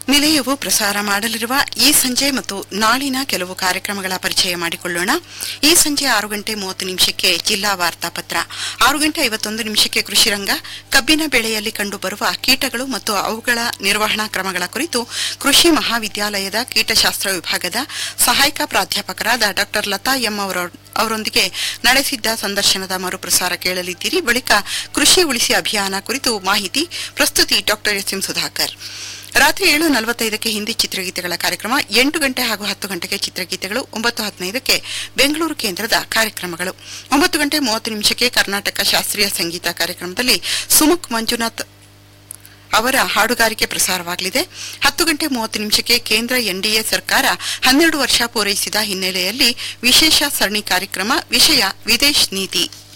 ನಿಲಯವು ಪ್ರಸಾರ ಮಾಡಲಿರುವ ಈ ಸಂಜೆ ಮತ್ತು ನಾಳಿನ ಕೆಲವು ಕಾರ್ಯಕ್ರಮಗಳ ಪರಿಚಯ ಮಾಡಿಕೊಳ್ಳೋಣ ಈ ಸಂಜೆ ಆರು ಗಂಟೆ ಮೂವತ್ತು ನಿಮಿಷಕ್ಕೆ ಜಿಲ್ಲಾ ವಾರ್ತಾಪತ್ರ ಆರು ಗಂಟೆ ಐವತ್ತೊಂದು ನಿಮಿಷಕ್ಕೆ ಕೃಷಿ ರಂಗ ಕಬ್ಬಿನ ಬೆಳೆಯಲ್ಲಿ ಕಂಡುಬರುವ ಕೀಟಗಳು ಮತ್ತು ಅವುಗಳ ನಿರ್ವಹಣಾ ಕ್ರಮಗಳ ಕುರಿತು ಕೃಷಿ ಮಹಾವಿದ್ಯಾಲಯದ ಕೀಟಶಾಸ್ತ್ರ ವಿಭಾಗದ ಸಹಾಯಕ ಪ್ರಾಧ್ಯಾಪಕರಾದ ಡಾ ಲತಾ ಎಂ ಅವರ ಅವರೊಂದಿಗೆ ನಡೆಸಿದ್ದ ಸಂದರ್ಶನದ ಮರುಪ್ರಸಾರ ಕೇಳಲಿದ್ದೀರಿ ಬಳಿಕ ಕೃಷಿ ಉಳಿಸಿ ಅಭಿಯಾನ ಕುರಿತು ಮಾಹಿತಿ ಪ್ರಸ್ತುತಿ ಡಾಕ್ಟರ್ ಎಸ್ ಎಂ ಸುಧಾಕರ್ ರಾತ್ರಿ ಏಳು ನಲವತ್ತೈದಕ್ಕೆ ಹಿಂದಿ ಚಿತ್ರಗೀತೆಗಳ ಕಾರ್ಯಕ್ರಮ ಎಂಟು ಗಂಟೆ ಹಾಗೂ ಹತ್ತು ಗಂಟೆಗೆ ಚಿತ್ರಗೀತೆಗಳು ಒಂಬತ್ತು ಹದಿನೈದಕ್ಕೆ ಬೆಂಗಳೂರು ಕೇಂದ್ರದ ಕಾರ್ಯಕ್ರಮಗಳು ಒಂಬತ್ತು ಗಂಟೆ ಮೂವತ್ತು ನಿಮಿಷಕ್ಕೆ ಕರ್ನಾಟಕ ಶಾಸ್ತ್ರೀಯ ಸಂಗೀತ ಕಾರ್ಯಕ್ರಮದಲ್ಲಿ ಸುಮುಖ್ ಮಂಜುನಾಥ್ ಅವರ ಹಾಡುಗಾರಿಕೆ ಪ್ರಸಾರವಾಗಲಿದೆ ಹತ್ತು ಗಂಟೆ ಮೂವತ್ತು ನಿಮಿಷಕ್ಕೆ ಕೇಂದ್ರ ಎನ್ಡಿಎ ಸರ್ಕಾರ ಹನ್ನೆರಡು ವರ್ಷ ಪೂರೈಸಿದ ಹಿನ್ನೆಲೆಯಲ್ಲಿ ವಿಶೇಷ ಸರಣಿ ಕಾರ್ಯಕ್ರಮ ವಿಷಯ ವಿದೇಶ್ ನೀತಿ